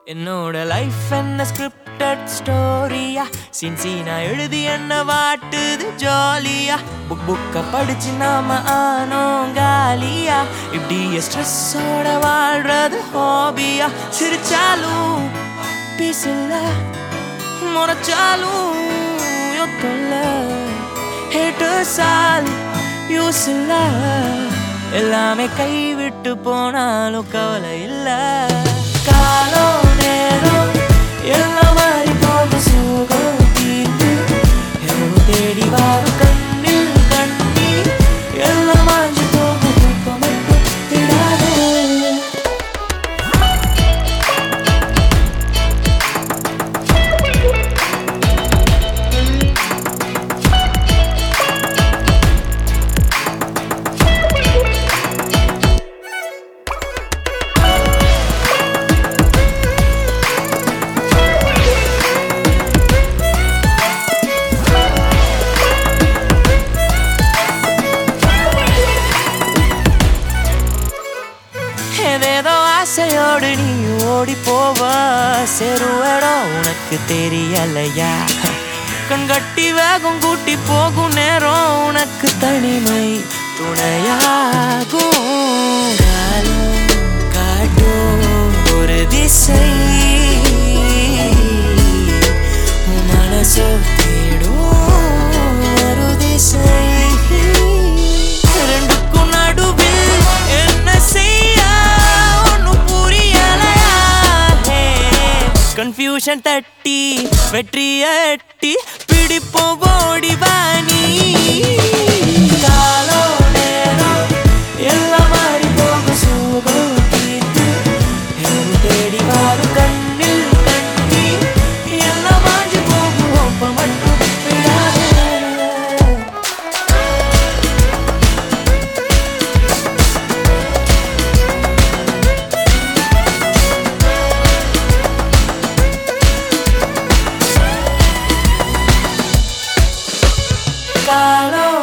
என்னோட லைஃப் என்ன scripted ஸ்டோரியா scene சீனா எழுதி என்ன வாட்டுது ஜாலியா புக் புக்க படிச்சு நாம ஆனோம் காலியா இப்படியே ஸ்ட்ரெஸ்ஸோட வாழ்றது ஹாபியா சிரிச்சாலும் பீசில்ல முறைச்சாலும் யுத்தம்ல ஹேட்டர்ஸால் யூஸ் இல்ல எல்லாமே கைவிட்டு போனாலும் கவலை இல்ல காலம் நேரம் எல்லாம் மாறி போக சோகம் தீர்ந்து எவ்வளவு தேடி வாரும் கண்ணில் கண்ணீர் எல்லாம் மாஞ்சி போக தூக்கம் மட்டும் விடாதே ஏதேதோ ஆசையோடு நீ ஓடி போவ செருவடம் உனக்கு தெரியலையா கண் கட்டி வேகம் கூட்டி போகும் நேரம் உனக்கு தனிமை துணையாகும் காலம் காட்டும் ஒரு திசை உன் மனசோ தேடும் ஒரு திசை ரெண்டுக்கும் நடுவில் என்ன செய்ய ஒன்னும் புரியலையா கன்ஃபியூஷன் தட்டி வெற்றிய எட்டி பிடிப்போம் ஓடி வாணி காலம் நேரம் எல்லாம் மாறி போக சோகம் தீர்த்து எவரு தேடி வாரும் கண்ணில் கண்ணீர் எல்லாம் மாஞ்சி போகும் ஒப்ப மட்டும் விடாதே காலம்